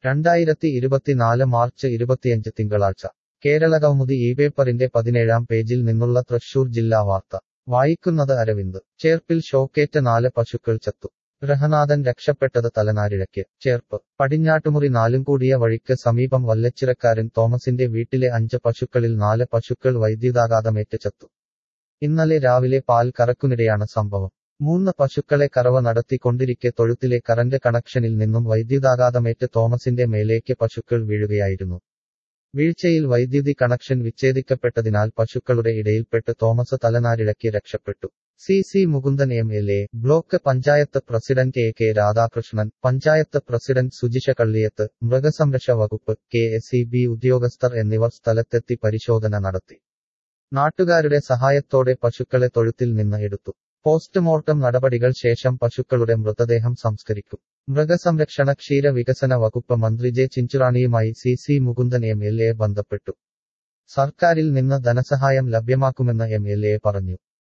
രണ്ടായിരത്തി ഇരുപത്തിനാല് മാർച്ച് ഇരുപത്തിയഞ്ച് തിങ്കളാഴ്ച കേരളകൗമുദി ഈ പേപ്പറിന്റെ പതിനേഴാം പേജിൽ നിന്നുള്ള തൃശൂർ ജില്ലാ വാർത്ത വായിക്കുന്നത് അരവിന്ദ് ചേർപ്പിൽ ഷോക്കേറ്റ നാല് പശുക്കൾ ചത്തു ഗൃഹനാഥൻ രക്ഷപ്പെട്ടത് തലനാരിഴയ്ക്ക് ചേർപ്പ് പടിഞ്ഞാട്ടുമുറി നാലും കൂടിയ വഴിക്ക് സമീപം വല്ലച്ചിറക്കാരൻ തോമസിന്റെ വീട്ടിലെ അഞ്ച് പശുക്കളിൽ നാല് പശുക്കൾ വൈദ്യുതാഘാതമേറ്റ് ചത്തു ഇന്നലെ രാവിലെ പാൽ കറക്കുനിടെയാണ് സംഭവം മൂന്ന് പശുക്കളെ കറവ നടത്തിക്കൊണ്ടിരിക്കെ തൊഴുത്തിലെ കറന്റ് കണക്ഷനിൽ നിന്നും വൈദ്യുതാഘാതമേറ്റ് തോമസിന്റെ മേലേക്ക് പശുക്കൾ വീഴുകയായിരുന്നു വീഴ്ചയിൽ വൈദ്യുതി കണക്ഷൻ വിച്ഛേദിക്കപ്പെട്ടതിനാൽ പശുക്കളുടെ ഇടയിൽപ്പെട്ട് തോമസ് തലനാരിഴയ്ക്ക് രക്ഷപ്പെട്ടു C C Mukundan M L A block panchayat president A K Radhakrishnan panchayat president Sujisha Kalliyath മൃഗസംരക്ഷ വകുപ്പ് കെ എസ് ഇ ബി ഉദ്യോഗസ്ഥർ എന്നിവർ സ്ഥലത്തെത്തി പരിശോധന നടത്തി നാട്ടുകാരുടെ സഹായത്തോടെ പശുക്കളെ തൊഴുത്തിൽ നിന്ന് എടുത്തു പോസ്റ്റ്മോർട്ടം നടപടികൾ ശേഷം പശുക്കളുടെ മൃതദേഹം സംസ്കരിക്കും മൃഗസംരക്ഷണ ക്ഷീര വികസന വകുപ്പ് മന്ത്രി ജെ ചിഞ്ചുറാണിയുമായി C C Mukundan M L A ബന്ധപ്പെട്ടു സർക്കാരിൽ നിന്ന് ധനസഹായം ലഭ്യമാക്കുമെന്ന് എം എൽ എ പറഞ്ഞു